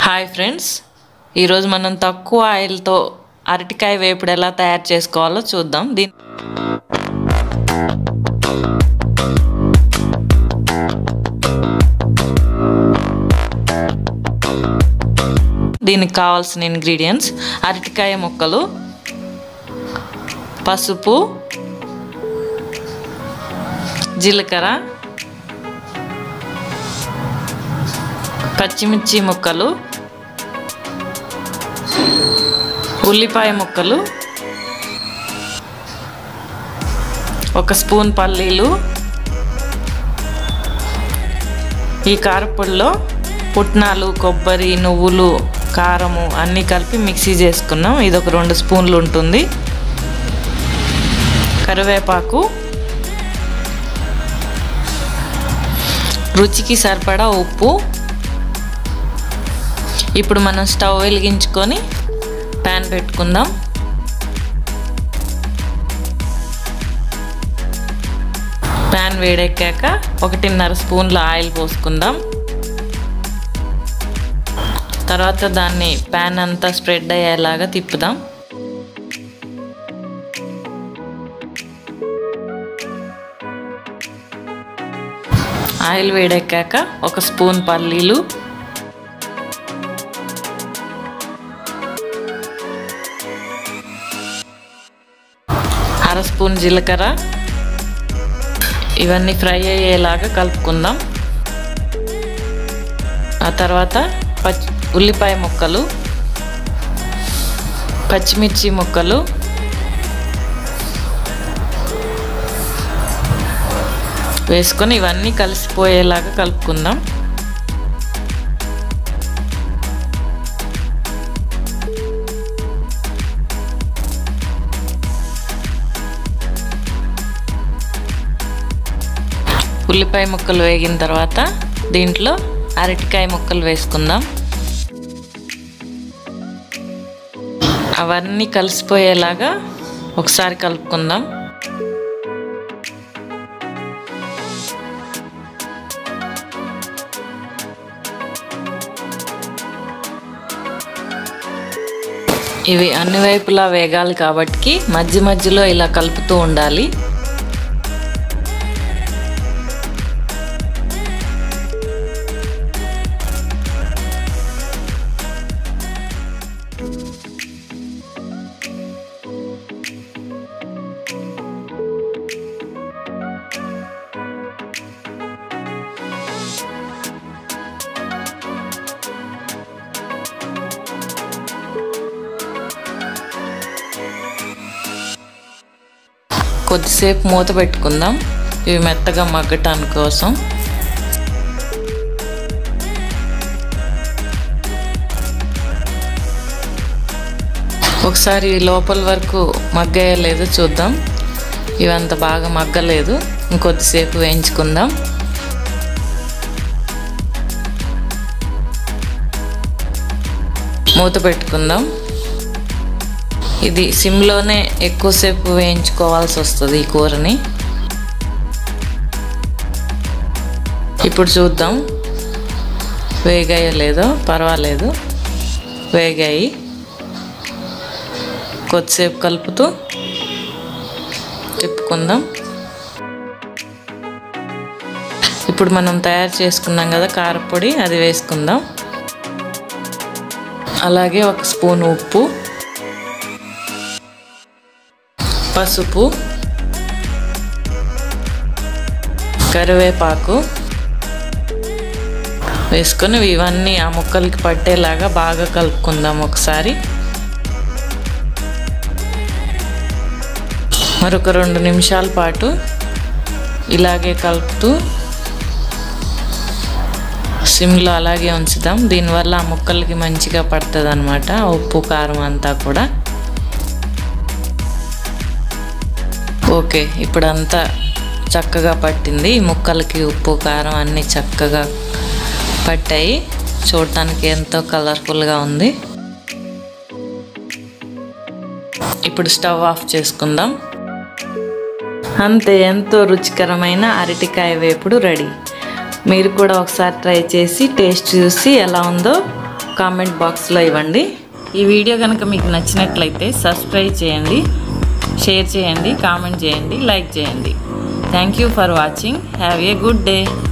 hi friends ఈరోజు మనం తక్కువ ఆయిల్తో అరటికాయ వేపుడు ఎలా తయారు చేసుకోవాలో చూద్దాం దీని దీనికి కావాల్సిన ఇంగ్రీడియంట్స్ అరటికాయ ముక్కలు పసుపు జీలకర్ర పచ్చిమిర్చి ముక్కలు ఉల్లిపాయ ముక్కలు ఒక స్పూన్ పల్లీలు ఈ కారపొడిలో పుట్నాలు కొబ్బరి నువ్వులు కారము అన్నీ కలిపి మిక్సీ చేసుకున్నాం ఇది ఒక రెండు స్పూన్లు ఉంటుంది కరివేపాకు రుచికి సరిపడా ఉప్పు ఇప్పుడు మనం స్టవ్ వెలిగించుకొని ప్యాన్ పెట్టుకుందాం ప్యాన్ వేడెక్కాక ఒకటిన్నర స్పూన్ల ఆయిల్ పోసుకుందాం తర్వాత దాన్ని ప్యాన్ అంతా స్ప్రెడ్ అయ్యేలాగా తిప్పుదాం ఆయిల్ వేడెక్కాక ఒక స్పూన్ పల్లీలు అర స్పూన్ జీలకర్ర ఇవన్నీ ఫ్రై అయ్యేలాగా కలుపుకుందాం ఆ తర్వాత పచ్చి ఉల్లిపాయ ముక్కలు పచ్చిమిర్చి ముక్కలు వేసుకొని ఇవన్నీ కలిసిపోయేలాగా కలుపుకుందాం ఉల్లిపాయ ముక్కలు వేగిన తర్వాత దీంట్లో అరటికాయ ముక్కలు వేసుకుందాం అవన్నీ కలిసిపోయేలాగా ఒకసారి కలుపుకుందాం ఇవి అన్ని వైపులా వేగాలి కాబట్టి మధ్య మధ్యలో ఇలా కలుపుతూ ఉండాలి కొద్దిసేపు మూత పెట్టుకుందాం ఇవి మెత్తగా మగ్గటానికి కోసం ఒకసారి లోపల వరకు మగ్గాయో లేదో చూద్దాం ఇవంత బాగా మగ్గలేదు ఇంకొద్దిసేపు వేయించుకుందాం మూత పెట్టుకుందాం ఇది సిమ్లోనే ఎక్కువసేపు వేయించుకోవాల్సి వస్తుంది ఈ కూరని ఇప్పుడు చూద్దాం వేగాయో లేదో పర్వాలేదు వేగాయి కొద్దిసేపు కలుపుతూ తిప్పుకుందాం ఇప్పుడు మనం తయారు చేసుకున్నాం కదా కారపొడి అది వేసుకుందాం అలాగే ఒక స్పూన్ ఉప్పు పసుపు కరివేపాకు వేసుకొని ఇవన్నీ ఆ ముక్కలకి పట్టేలాగా బాగా కలుపుకుందాం ఒకసారి మరొక రెండు నిమిషాల పాటు ఇలాగే కలుపుతూ సిమ్లో అలాగే ఉంచుదాం దీనివల్ల ఆ ముక్కలకి మంచిగా పడుతుంది అనమాట ఉప్పు కారం అంతా కూడా ఓకే ఇప్పుడంతా చక్కగా పట్టింది ఈ ముక్కలకి ఉప్పు కారం అన్నీ చక్కగా పట్టాయి చూడటానికి ఎంతో కలర్ఫుల్గా ఉంది ఇప్పుడు స్టవ్ ఆఫ్ చేసుకుందాం అంతే ఎంతో రుచికరమైన అరటికాయ వేపుడు రెడీ మీరు కూడా ఒకసారి ట్రై చేసి టేస్ట్ చూసి ఎలా ఉందో కామెంట్ బాక్స్లో ఇవ్వండి ఈ వీడియో కనుక మీకు నచ్చినట్లయితే సబ్స్క్రైబ్ చేయండి షేర్ చేయండి కామెంట్ చేయండి లైక్ చేయండి thank you for watching have a good day